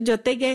ಜೊತೆಗೆ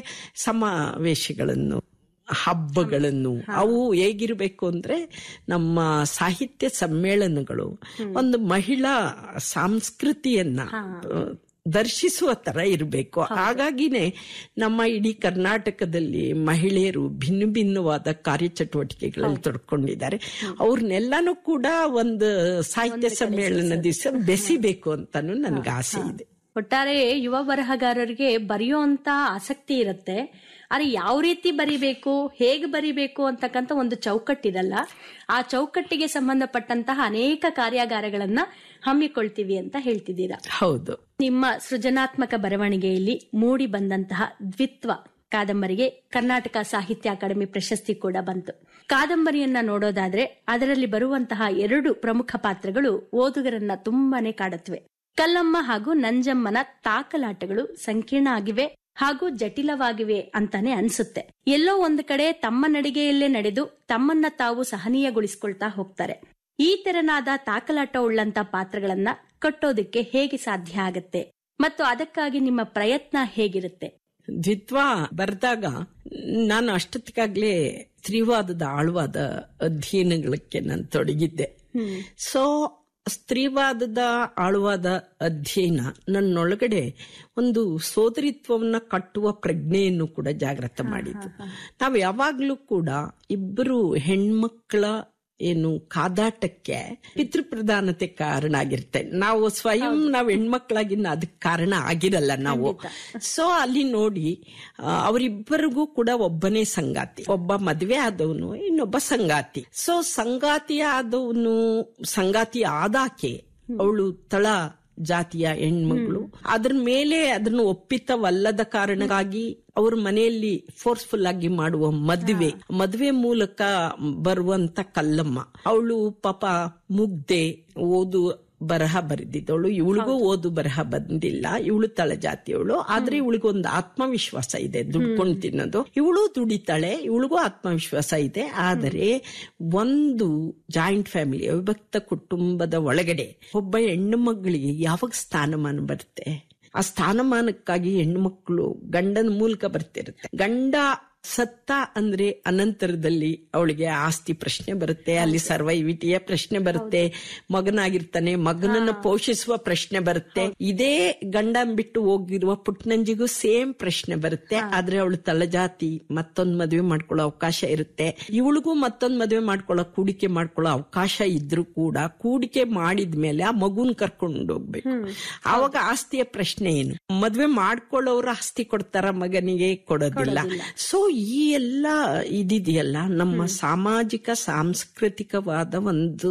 ಸಮಾವೇಶಗಳನ್ನು ಹಬ್ಬಗಳನ್ನು ಅವು ಹೇಗಿರಬೇಕು ಅಂದ್ರೆ ನಮ್ಮ ಸಾಹಿತ್ಯ ಸಮ್ಮೇಳನಗಳು ಒಂದು ಮಹಿಳಾ ಸಂಸ್ಕೃತಿಯನ್ನ ಆ, ದರ್ಶಿಸುವ ತರ ಇರಬೇಕು ಹಾಗಾಗಿನೇ ನಮ್ಮ ಇಡೀ ಕರ್ನಾಟಕದಲ್ಲಿ ಮಹಿಳೆಯರು ಭಿನ್ನ ಭಿನ್ನವಾದ ಕಾರ್ಯಚಟುವಟಿಕೆಗಳಲ್ಲಿ ತೊಡ್ಕೊಂಡಿದ್ದಾರೆ ಅವ್ರನ್ನೆಲ್ಲಾನು ಕೂಡ ಒಂದು ಸಾಹಿತ್ಯ ಸಮ್ಮೇಳನ ದಿವಸ ಬೆಸಿಬೇಕು ಅಂತಾನು ನನ್ಗೆ ಆಸೆ ಇದೆ ಒಟ್ಟಾರೆ ಯುವ ಬರಹಗಾರರಿಗೆ ಬರೆಯುವಂತ ಆಸಕ್ತಿ ಇರುತ್ತೆ ಆದ್ರೆ ಯಾವ ರೀತಿ ಬರಿಬೇಕು ಹೇಗೆ ಬರಿಬೇಕು ಅಂತಕ್ಕಂಥ ಒಂದು ಚೌಕಟ್ಟಿರಲ್ಲ ಆ ಚೌಕಟ್ಟಿಗೆ ಸಂಬಂಧಪಟ್ಟಂತಹ ಅನೇಕ ಕಾರ್ಯಾಗಾರಗಳನ್ನ ಹಮ್ಮಿಕೊಳ್ತೀವಿ ಅಂತ ಹೇಳ್ತಿದ್ದೀರಾ ಹೌದು ನಿಮ್ಮ ಸೃಜನಾತ್ಮಕ ಬರವಣಿಗೆಯಲ್ಲಿ ಮೂಡಿ ಬಂದಂತಹ ದ್ವಿತ್ವ ಕಾದಂಬರಿಗೆ ಕರ್ನಾಟಕ ಸಾಹಿತ್ಯ ಅಕಾಡೆಮಿ ಪ್ರಶಸ್ತಿ ಕೂಡ ಬಂತು ಕಾದಂಬರಿಯನ್ನ ನೋಡೋದಾದ್ರೆ ಅದರಲ್ಲಿ ಬರುವಂತಹ ಎರಡು ಪ್ರಮುಖ ಪಾತ್ರಗಳು ಓದುಗರನ್ನ ತುಂಬಾನೇ ಕಾಡುತ್ತವೆ ಕಲ್ಲಮ್ಮ ಹಾಗೂ ನಂಜಮ್ಮನ ತಾಕಲಾಟಗಳು ಸಂಕೀರ್ಣ ಆಗಿವೆ ಹಾಗೂ ಜಟಿಲವಾಗಿವೆ ಅಂತಾನೆ ಅನ್ಸುತ್ತೆ ಎಲ್ಲೋ ಒಂದು ಕಡೆ ತಮ್ಮ ನಡಿಗೆಯಲ್ಲೇ ನಡೆದು ತಮ್ಮನ್ನ ತಾವು ಸಹನೀಯಗೊಳಿಸಿಕೊಳ್ತಾ ಹೋಗ್ತಾರೆ ಈ ತೆರನಾದ ತಾಕಲಾಟ ಉಳ್ಳಂತ ಪಾತ್ರಗಳನ್ನ ಕಟ್ಟೋದಕ್ಕೆ ಹೇಗೆ ಸಾಧ್ಯ ಆಗತ್ತೆ ಮತ್ತು ಅದಕ್ಕಾಗಿ ನಿಮ್ಮ ಪ್ರಯತ್ನ ಹೇಗಿರುತ್ತೆ ದ್ವಿತ್ವ ಬರೆದಾಗ ನಾನು ಅಷ್ಟೊತ್ತಿಗಾಗ್ಲೇ ಸ್ತ್ರೀವಾದದ ಆಳವಾದ ಅಧ್ಯಯನಗಳಕ್ಕೆ ನಾನು ತೊಡಗಿದ್ದೆ ಸೊ ಸ್ತ್ರೀವಾದದ ಆಳವಾದ ಅಧ್ಯಯನ ನನ್ನೊಳಗಡೆ ಒಂದು ಸೋದರಿತ್ವವನ್ನ ಕಟ್ಟುವ ಪ್ರಜ್ಞೆಯನ್ನು ಕೂಡ ಜಾಗೃತ ಮಾಡಿತು ನಾವು ಯಾವಾಗ್ಲೂ ಕೂಡ ಇಬ್ಬರು ಹೆಣ್ಮಕ್ಳ ಏನು ಕಾದಾಟಕ್ಕೆ ಪಿತೃಪ್ರಧಾನತೆ ಕಾರಣ ಆಗಿರುತ್ತೆ ನಾವು ಸ್ವಯಂ ನಾವು ಹೆಣ್ಮಕ್ಳಾಗಿ ಅದಕ್ಕೆ ಕಾರಣ ಆಗಿರಲ್ಲ ನಾವು ಸೊ ಅಲ್ಲಿ ನೋಡಿ ಆ, ಅವರಿಬ್ಬರಿಗೂ ಕೂಡ ಒಬ್ಬನೇ ಸಂಗಾತಿ ಒಬ್ಬ ಮದ್ವೆ ಆದವನು ಇನ್ನೊಬ್ಬ ಸಂಗಾತಿ ಸೊ ಸಂಗಾತಿ ಆದವನು ಸಂಗಾತಿ ಆದಾಕೆ ಅವಳು ತಳ ಜಾತಿಯ ಹೆಣ್ಮಗಳು ಅದ್ರ ಮೇಲೆ ಅದನ್ನು ಒಪ್ಪಿತವಲ್ಲದ ಕಾರಣಕ್ಕಾಗಿ ಅವ್ರ ಮನೆಯಲ್ಲಿ ಫೋರ್ಸ್ಫುಲ್ ಆಗಿ ಮಾಡುವ ಮದುವೆ ಮದುವೆ ಮೂಲಕ ಬರುವಂತ ಕಲ್ಲಮ್ಮ ಅವಳು ಪಾಪ ಮುಗ್ದೆ ಓದು ಬರಹ ಬರೆದಿದ್ದವಳು ಇವಳಿಗೂ ಓದು ಬರಹ ಬಂದಿಲ್ಲ ಇವಳು ತಳಜಾತಿಯವಳು ಆದ್ರೆ ಇವಳಿಗೊಂದು ಆತ್ಮವಿಶ್ವಾಸ ಇದೆ ದುಡ್ಕೊಂಡು ತಿನ್ನೋದು ಇವಳು ದುಡಿತಾಳೆ ಇವಳಿಗೂ ಆತ್ಮವಿಶ್ವಾಸ ಇದೆ ಆದರೆ ಒಂದು ಜಾಯಿಂಟ್ ಫ್ಯಾಮಿಲಿ ಅವಿಭಕ್ತ ಕುಟುಂಬದ ಒಳಗಡೆ ಒಬ್ಬ ಹೆಣ್ಣು ಮಗಳಿಗೆ ಯಾವಾಗ ಸ್ಥಾನಮಾನ ಬರುತ್ತೆ ಆ ಸ್ಥಾನಮಾನಕ್ಕಾಗಿ ಹೆಣ್ಣು ಮಕ್ಕಳು ಗಂಡನ ಮೂಲಕ ಬರ್ತಿರುತ್ತೆ ಗಂಡ ಸತ್ತ ಅಂದ್ರೆ ಅನಂತರದಲ್ಲಿ ಅವಳಿಗೆ ಆಸ್ತಿ ಪ್ರಶ್ನೆ ಬರುತ್ತೆ ಅಲ್ಲಿ ಸರ್ವೈವಿಟಿಯ ಪ್ರಶ್ನೆ ಬರುತ್ತೆ ಮಗನಾಗಿರ್ತಾನೆ ಮಗನನ್ನ ಪೋಷಿಸುವ ಪ್ರಶ್ನೆ ಬರುತ್ತೆ ಇದೇ ಗಂಡ ಬಿಟ್ಟು ಹೋಗಿರುವ ಪುಟ್ನಂಜಿಗೂ ಸೇಮ್ ಪ್ರಶ್ನೆ ಬರುತ್ತೆ ಆದ್ರೆ ಅವಳು ತಳಜಾತಿ ಮತ್ತೊಂದ್ ಮದುವೆ ಮಾಡ್ಕೊಳ್ಳೋ ಅವಕಾಶ ಇರುತ್ತೆ ಇವಳಿಗೂ ಮತ್ತೊಂದ್ ಮದುವೆ ಮಾಡ್ಕೊಳ್ಳೋ ಕೂಡಿಕೆ ಮಾಡ್ಕೊಳ್ಳೋ ಅವಕಾಶ ಇದ್ರೂ ಕೂಡ ಕೂಡಿಕೆ ಮಾಡಿದ್ಮೇಲೆ ಆ ಮಗುನ್ ಕರ್ಕೊಂಡು ಹೋಗ್ಬೇಕು ಆವಾಗ ಆಸ್ತಿಯ ಪ್ರಶ್ನೆ ಏನು ಮದ್ವೆ ಮಾಡ್ಕೊಳ್ಳೋರು ಆಸ್ತಿ ಕೊಡ್ತಾರ ಮಗನಿಗೆ ಕೊಡೋದಿಲ್ಲ ಸೊ ಈ ಎಲ್ಲ ಇದಿದೆಯಲ್ಲ ನಮ್ಮ ಸಾಮಾಜಿಕ ಸಾಂಸ್ಕೃತಿಕವಾದ ಒಂದು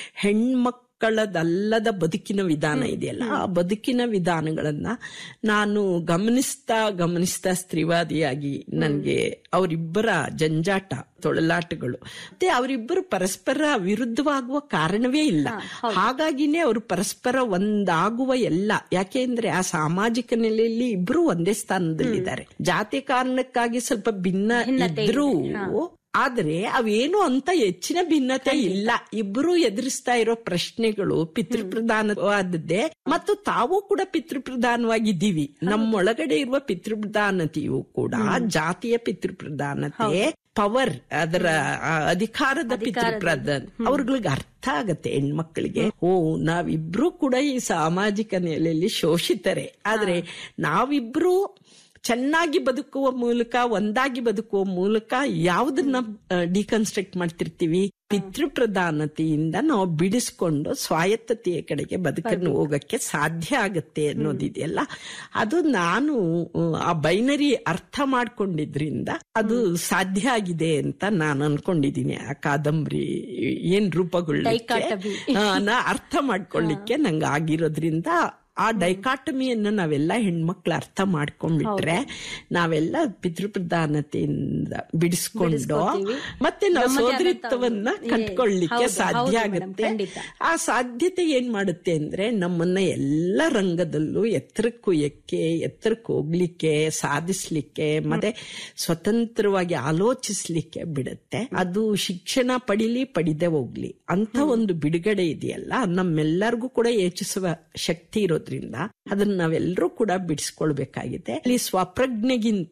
ಹೆಣ್ಮಕ್ಕಳದಲ್ಲದ ಬದುಕಿನ ವಿಧಾನ ಇದೆಯಲ್ಲ ಆ ಬದುಕಿನ ವಿಧಾನಗಳನ್ನ ನಾನು ಗಮನಿಸ್ತಾ ಗಮನಿಸ್ತಾ ಸ್ತ್ರೀವಾದಿಯಾಗಿ ನನ್ಗೆ ಅವರಿಬ್ಬರ ಜಂಜಾಟ ತೊಳಲಾಟಗಳು ಮತ್ತೆ ಅವರಿಬ್ಬರು ಪರಸ್ಪರ ವಿರುದ್ಧವಾಗುವ ಕಾರಣವೇ ಇಲ್ಲ ಹಾಗಾಗಿನೇ ಅವರು ಪರಸ್ಪರ ಒಂದಾಗುವ ಎಲ್ಲ ಯಾಕೆಂದ್ರೆ ಆ ಸಾಮಾಜಿಕ ನೆಲೆಯಲ್ಲಿ ಇಬ್ರು ಒಂದೇ ಸ್ಥಾನದಲ್ಲಿದ್ದಾರೆ ಜಾತಿ ಕಾರಣಕ್ಕಾಗಿ ಸ್ವಲ್ಪ ಭಿನ್ನ ಇದ್ರೂ ಆದ್ರೆ ಅವೇನು ಅಂತ ಹೆಚ್ಚಿನ ಭಿನ್ನತೆ ಇಲ್ಲ ಇಬ್ರು ಎದುರಿಸ್ತಾ ಇರೋ ಪ್ರಶ್ನೆಗಳು ಪಿತೃಪ್ರಧಾನವಾದದ್ದೇ ಮತ್ತು ತಾವು ಕೂಡ ಪಿತೃಪ್ರಧಾನವಾಗಿದ್ದೀವಿ ನಮ್ಮೊಳಗಡೆ ಇರುವ ಪಿತೃಪ್ರಧಾನತೆಯು ಕೂಡ ಜಾತಿಯ ಪಿತೃಪ್ರಧಾನತೆ ಪವರ್ ಅದರ ಆ, ಅಧಿಕಾರದ ಪಿತೃಪ್ರಧಾನ ಅವ್ರಗಳಿಗೆ ಅರ್ಥ ಆಗತ್ತೆ ಹೆಣ್ಮಕ್ಳಿಗೆ ಓ ನಾವಿಬ್ರು ಕೂಡ ಈ ಸಾಮಾಜಿಕ ನೆಲೆಯಲ್ಲಿ ಶೋಷಿತರೆ ಆದ್ರೆ ನಾವಿಬ್ರು ಚೆನ್ನಾಗಿ ಬದುಕುವ ಮೂಲಕ ಒಂದಾಗಿ ಬದುಕುವ ಮೂಲಕ ಯಾವುದನ್ನ ಡಿಕನ್ಸ್ಟ್ರಕ್ಟ್ ಮಾಡ್ತಿರ್ತೀವಿ ಪಿತೃಪ್ರಧಾನತೆಯಿಂದ ನಾವು ಬಿಡಿಸ್ಕೊಂಡು ಸ್ವಾಯತ್ತತೆಯ ಕಡೆಗೆ ಬದುಕನ್ನು ಹೋಗಕ್ಕೆ ಸಾಧ್ಯ ಆಗತ್ತೆ ಅನ್ನೋದಿದೆಯಲ್ಲ ಅದು ನಾನು ಅಹ್, ಆ ಬೈನರಿ ಅರ್ಥ ಮಾಡ್ಕೊಂಡಿದ್ರಿಂದ ಅದು ಸಾಧ್ಯ ಆಗಿದೆ ಅಂತ ನಾನು ಅನ್ಕೊಂಡಿದೀನಿ ಆ ಕಾದಂಬರಿ ಏನ್ ರೂಪುಗೊಳ್ಳಲಿಕ್ಕೆ Dichotomy. ಆ, ನಾ ಅರ್ಥ ಮಾಡ್ಕೊಳ್ಳಿಕ್ಕೆ ನಂಗೆ ಆಗಿರೋದ್ರಿಂದ ಆ ಡೈಕಾಟಮಿಯನ್ನ ನಾವೆಲ್ಲ ಹೆಣ್ಮಕ್ಳು ಅರ್ಥ ಮಾಡ್ಕೊಂಡ್ಬಿಟ್ರೆ ನಾವೆಲ್ಲ ಪಿತೃಪ್ರಧಾನತೆಯಿಂದ ಬಿಡಿಸ್ಕೊಂಡು ಬಿಡಿಸ್ಕೊತೀವಿ. ಮತ್ತೆ ನಾವು ನಮ್ಮದೇ ಆದಂತ ಸೋದರಿತ್ವವನ್ನ ಒಂದು- ಕಟ್ಕೊಳ್ಳಿಕ್ಕೆ ಹೌದು, ಸಾಧ್ಯ ಹೌದು madam, ಆಗುತ್ತೆ ಖಂಡಿತ. ಆ ಸಾಧ್ಯತೆ ಏನ್ ಮಾಡುತ್ತೆ ಅಂದ್ರೆ ನಮ್ಮನ್ನ ಎಲ್ಲ ರಂಗದಲ್ಲೂ ಎತ್ತರಕ್ಕೆ ಒಯ್ಯಕ್ಕೆ ಎತ್ತರಕ್ಕೆ ಹೋಗ್ಲಿಕ್ಕೆ ಸಾಧಿಸ್ಲಿಕ್ಕೆ ಮತ್ತೆ ಸ್ವತಂತ್ರವಾಗಿ ಆಲೋಚಿಸ್ಲಿಕ್ಕೆ ಬಿಡುತ್ತೆ ಅದು ಶಿಕ್ಷಣ ಪಡಿಲಿ ಪಡಿದೆ ಹೋಗ್ಲಿ ಅಂತ ಒಂದು ಬಿಡುಗಡೆ ಇದೆಯಲ್ಲ ನಮ್ಮೆಲ್ಲರಿಗೂ ಕೂಡ ಯೋಚಿಸುವ ಶಕ್ತಿ ಇರೋದ್ರಿಂದ ಆಗಿರೋದ್ರಿಂದ ಅದನ್ನ ನಾವೆಲ್ಲರೂ ಕೂಡ ಬಿಡಿಸ್ಕೊಳ್ಬೇಕಾಗಿದೆ ಅಲ್ಲಿ ಸ್ವಪ್ರಜ್ಞೆಗಿಂತ